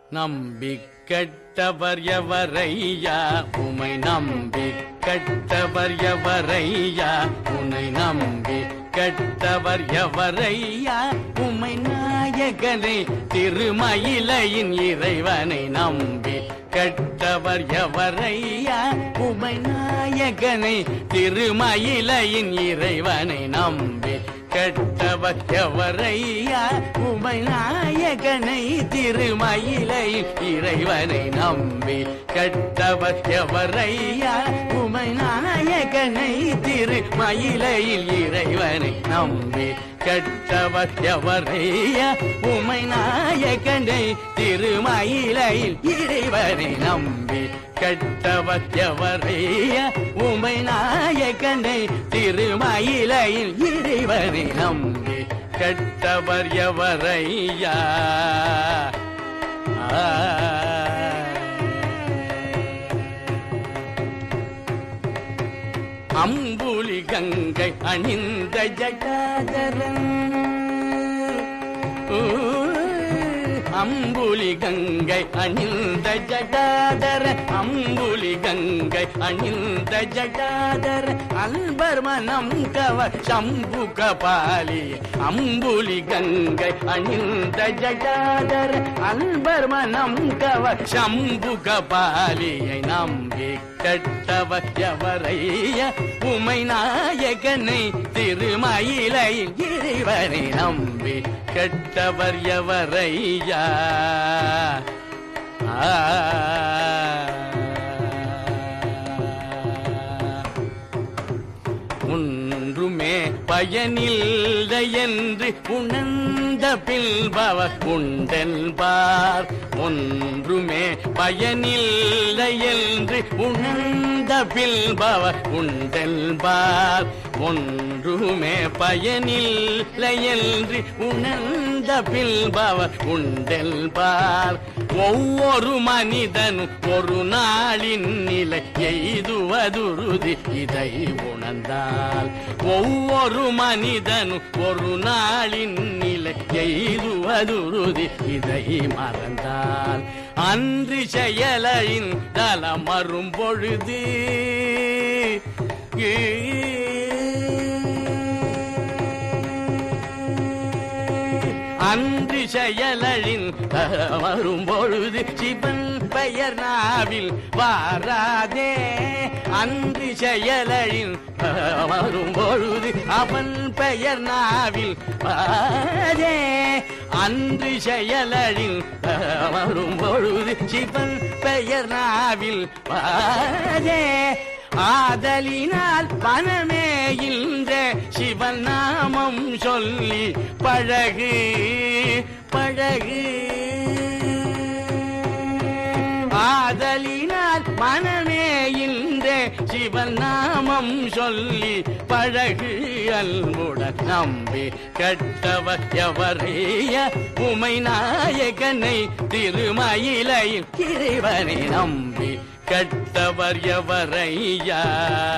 நம்பி கெட்டவர் எவரையா உமை நம்பி கெட்டவர் எவரையா உன்னை நம்பி கெட்டவர் எவரையா உமை நாயகனை திருமயிலையின் இறைவனை நம்பி கெட்டவர் எவரையா உமை நாயகனை திருமயிலையின் இறைவனை நம்பி கெட்டவர் எவரையா உமை நாயகனை திருமயிலை இறைவனை நம்பி கெட்டவர் எவரையா உமை நாயகனை திருமயிலையில் இறைவனை நம்பி கெட்டவர் எவரையா உமை நாயகனை திருமயிலையில் இறைவனை நம்பி கெட்டவர் எவரையா உமை நாயகனை திருமயிலையில் இறைவனை நம்பி கெட்டவர் எவரையா அம்புலி கங்கை அணிந்த ஜட்டாதரன் ஊ, அம்புலி கங்கை அணிந்த ஜடாதர அம்புலி கங்கை அணிந்த ஜடாதர அல்பர் மனம் கவ சம்பு கபாலி அம்புலி கங்கை அணிந்த ஜடாதர அல்பர் மனம் கவ சம்பு கபாலியை நம்பி கட்டவர் எவரைய உமை நாயகனை திருமயிலை இறைவனை நம்பி கெட்டவர் எவரையா ஆ. ஒன்றுமே பயனில்லை என்று உணர்ந்த பில்பவ உண்டென்பார் ஒன்றுமே பயனில்லை என்று உணர்ந்த பில்பவ உண்டென்பார் ஒன்றுமே பயனில்லை என்று உணர்ந்த பில்பவ உண்டென்பார் ஒவ்வொரு மனிதனும் ஒரு நாளின் நிலை எய்துவதுருதி இதை உணர்ந்தால் ஒவ்வொரு மனிதனும் ஒரு நாளின் நிலை எய்துவதுருதி இதை மறந்தால் அன்று செயலின் தலம் மறும் பொழுது அன்று செயலின் வரும் பொழுது சிவன் பெயர் நாவில் வாராதே அன்று செயலின் வரும் பொழுது அவன் பெயர் நாவில் வாரே அன்று செயலின் வரும் பொழுது சிவன் பெயர் நாவில் வாரே ஆதலினால் மனமே இந்த சிவன் நாமம் சொல்லி பழகு பழகு ஆதலினால் மனமே இந்த சிவன் நாமம் சொல்லி பழகு அன்புடன் நம்பி கட்டவர் எவரைய உமை நாயகனை திருமயிலையில் இறைவனை நம்பி கட்டவர் எவரையா